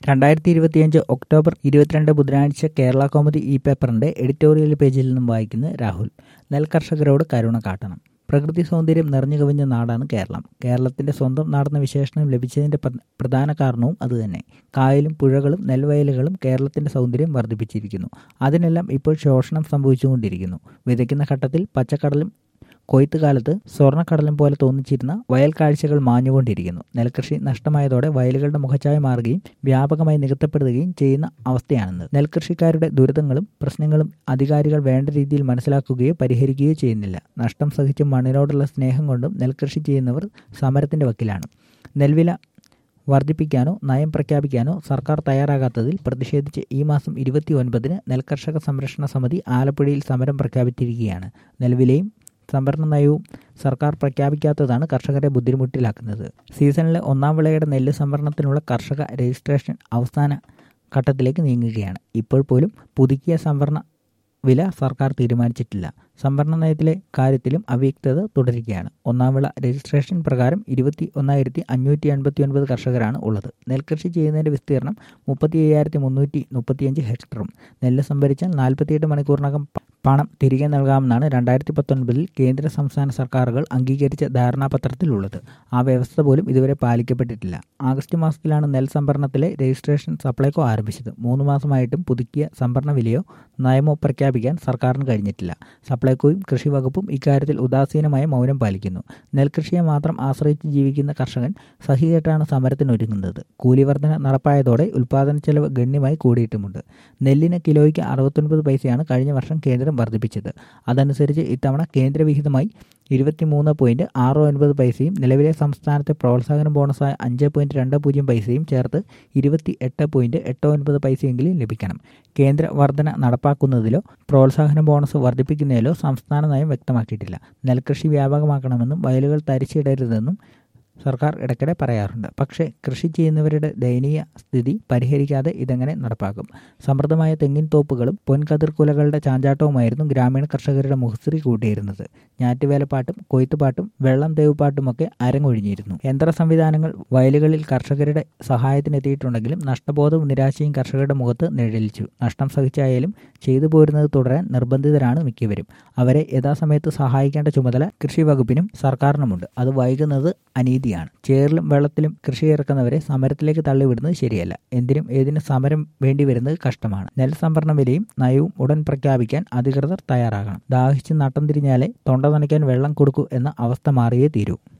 രണ്ടായിരത്തി ഇരുപത്തിയഞ്ച് ഒക്ടോബർ ഇരുപത്തിരണ്ട് ബുധനാഴ്ച കേരള കോമഡി ഇ പേപ്പറിന്റെ എഡിറ്റോറിയൽ പേജിൽ നിന്നും വായിക്കുന്ന രാഹുൽ നെൽകർഷകരോട് കരുണ കാട്ടണം പ്രകൃതി സൗന്ദര്യം നിറഞ്ഞു കവിഞ്ഞ നാടാണ് കേരളം കേരളത്തിന്റെ സ്വന്തം നാടെന്ന വിശേഷണം ലഭിച്ചതിന്റെ പ്രധാന കാരണവും അതുതന്നെ കായലും പുഴകളും നെൽവയലുകളും കേരളത്തിന്റെ സൗന്ദര്യം വർദ്ധിപ്പിച്ചിരിക്കുന്നു അതിനെല്ലാം ഇപ്പോൾ ശോഷണം സംഭവിച്ചുകൊണ്ടിരിക്കുന്നു വിതയ്ക്കുന്ന ഘട്ടത്തിൽ പച്ചക്കടലും കൊയ്ത്ത് കാലത്ത് സ്വർണ്ണക്കടലം പോലെ തോന്നിച്ചിരുന്ന വയൽ കാഴ്ചകൾ മാഞ്ഞുകൊണ്ടിരിക്കുന്നു നെൽകൃഷി നഷ്ടമായതോടെ വയലുകളുടെ മുഖച്ഛായ മാറുകയും വ്യാപകമായി നികത്തപ്പെടുകയും ചെയ്യുന്ന അവസ്ഥയാണെന്ന് നെൽകൃഷിക്കാരുടെ ദുരിതങ്ങളും പ്രശ്നങ്ങളും അധികാരികൾ വേണ്ട രീതിയിൽ മനസ്സിലാക്കുകയോ പരിഹരിക്കുകയോ ചെയ്യുന്നില്ല നഷ്ടം സഹിച്ച് മണ്ണിനോടുള്ള സ്നേഹം കൊണ്ടും നെൽകൃഷി ചെയ്യുന്നവർ സമരത്തിന്റെ വക്കിലാണ് നെൽവില വർദ്ധിപ്പിക്കാനോ നയം പ്രഖ്യാപിക്കാനോ സർക്കാർ തയ്യാറാകാത്തതിൽ പ്രതിഷേധിച്ച് ഈ മാസം ഇരുപത്തി ഒൻപതിന് നെൽകർഷക സംരക്ഷണ സമിതി ആലപ്പുഴയിൽ സമരം പ്രഖ്യാപിച്ചിരിക്കുകയാണ് നെൽവിലയും സംഭരണ നയവും സർക്കാർ പ്രഖ്യാപിക്കാത്തതാണ് കർഷകരെ ബുദ്ധിമുട്ടിലാക്കുന്നത് സീസണിലെ ഒന്നാം വിളയുടെ നെല്ല് സംഭരണത്തിനുള്ള കർഷക രജിസ്ട്രേഷൻ അവസാന ഘട്ടത്തിലേക്ക് നീങ്ങുകയാണ് ഇപ്പോൾ പോലും പുതുക്കിയ സംഭരണ വില സർക്കാർ തീരുമാനിച്ചിട്ടില്ല സംഭരണ നയത്തിലെ കാര്യത്തിലും അവ്യക്തത തുടരുകയാണ് ഒന്നാം വിള രജിസ്ട്രേഷൻ പ്രകാരം ഇരുപത്തി ഒന്നായിരത്തി അഞ്ഞൂറ്റി എൺപത്തി ഒൻപത് കർഷകരാണ് ഉള്ളത് നെൽകൃഷി ചെയ്യുന്നതിൻ്റെ വിസ്തീർണം മുപ്പത്തി അയ്യായിരത്തി മുന്നൂറ്റി മുപ്പത്തിയഞ്ച് ഹെക്ടറും നെല്ല് സംഭരിച്ചാൽ നാൽപ്പത്തിയെട്ട് മണിക്കൂറിനകം പണം തിരികെ നൽകാമെന്നാണ് രണ്ടായിരത്തി പത്തൊൻപതിൽ കേന്ദ്ര സംസ്ഥാന സർക്കാരുകൾ അംഗീകരിച്ച ധാരണാപത്രത്തിലുള്ളത് ആ വ്യവസ്ഥ പോലും ഇതുവരെ പാലിക്കപ്പെട്ടിട്ടില്ല ആഗസ്റ്റ് മാസത്തിലാണ് നെൽ സംഭരണത്തിലെ രജിസ്ട്രേഷൻ സപ്ലൈകോ ആരംഭിച്ചത് മൂന്ന് മാസമായിട്ടും പുതുക്കിയ സംഭരണ വിലയോ നയമോ പ്രഖ്യാപിക്കാൻ സർക്കാരിന് കഴിഞ്ഞിട്ടില്ല സപ്ലൈകോയും കൃഷി വകുപ്പും ഇക്കാര്യത്തിൽ ഉദാസീനമായ മൗനം പാലിക്കുന്നു നെൽകൃഷിയെ മാത്രം ആശ്രയിച്ച് ജീവിക്കുന്ന കർഷകൻ സഹികെട്ടാണ് സമരത്തിനൊരുങ്ങുന്നത് കൂലിവർധന നടപ്പായതോടെ ഉൽപാദന ചെലവ് ഗണ്യമായി കൂടിയിട്ടുമുണ്ട് നെല്ലിന് കിലോയ്ക്ക് അറുപത്തൊൻപത് പൈസയാണ് കഴിഞ്ഞ വർഷം കേന്ദ്രം വർദ്ധിപ്പിച്ചത് അതനുസരിച്ച് ഇത്തവണ കേന്ദ്രവിഹിതമായി ഇരുപത്തിമൂന്ന് പോയിന്റ് ആറ് ഒൻപത് പൈസയും നിലവിലെ സംസ്ഥാനത്തെ പ്രോത്സാഹന ബോണസായ അഞ്ച് പോയിന്റ് രണ്ട് പൂജ്യം പൈസയും ചേർത്ത് ഇരുപത്തി എട്ട് പോയിന്റ് എട്ട് ഒൻപത് പൈസയെങ്കിലും ലഭിക്കണം കേന്ദ്ര വർധന നടപ്പാക്കുന്നതിലോ പ്രോത്സാഹന ബോണസ് വർദ്ധിപ്പിക്കുന്നതിലോ സംസ്ഥാന നയം വ്യക്തമാക്കിയിട്ടില്ല നെൽകൃഷി വ്യാപകമാക്കണമെന്നും വയലുകൾ തരിച്ചിടരുതെന്നും സർക്കാർ ഇടയ്ക്കിടെ പറയാറുണ്ട് പക്ഷേ കൃഷി ചെയ്യുന്നവരുടെ ദയനീയ സ്ഥിതി പരിഹരിക്കാതെ ഇതെങ്ങനെ നടപ്പാക്കും സമൃദ്ധമായ തെങ്ങിൻ തോപ്പുകളും പൊൻകതിർക്കുലകളുടെ ചാഞ്ചാട്ടവുമായിരുന്നു ഗ്രാമീണ കർഷകരുടെ മുഖസ്ത്രീ കൂട്ടിയിരുന്നത് ഞാറ്റുവേലപ്പാട്ടും കൊയ്ത്തുപാട്ടും വെള്ളം തേവുപാട്ടുമൊക്കെ അരങ്ങൊഴിഞ്ഞിരുന്നു യന്ത്ര സംവിധാനങ്ങൾ വയലുകളിൽ കർഷകരുടെ സഹായത്തിനെത്തിയിട്ടുണ്ടെങ്കിലും നഷ്ടബോധവും നിരാശയും കർഷകരുടെ മുഖത്ത് നിഴലിച്ചു നഷ്ടം സഹിച്ചായാലും ചെയ്തു പോരുന്നത് തുടരാൻ നിർബന്ധിതരാണ് മിക്കവരും അവരെ യഥാസമയത്ത് സഹായിക്കേണ്ട ചുമതല കൃഷി വകുപ്പിനും സർക്കാരിനുമുണ്ട് അത് വൈകുന്നത് അനീതിയാണ് ചേറിലും വെള്ളത്തിലും കൃഷി ഇറക്കുന്നവരെ സമരത്തിലേക്ക് തള്ളിവിടുന്നത് ശരിയല്ല എന്തിനും ഏതിനും സമരം വേണ്ടി വരുന്നത് കഷ്ടമാണ് നെൽ സംഭരണ വിലയും നയവും ഉടൻ പ്രഖ്യാപിക്കാൻ അധികൃതർ തയ്യാറാകണം ദാഹിച്ച് നട്ടം തിരിഞ്ഞാലേ തൊണ്ട നനയ്ക്കാൻ വെള്ളം കൊടുക്കൂ എന്ന അവസ്ഥ മാറിയേ തീരൂ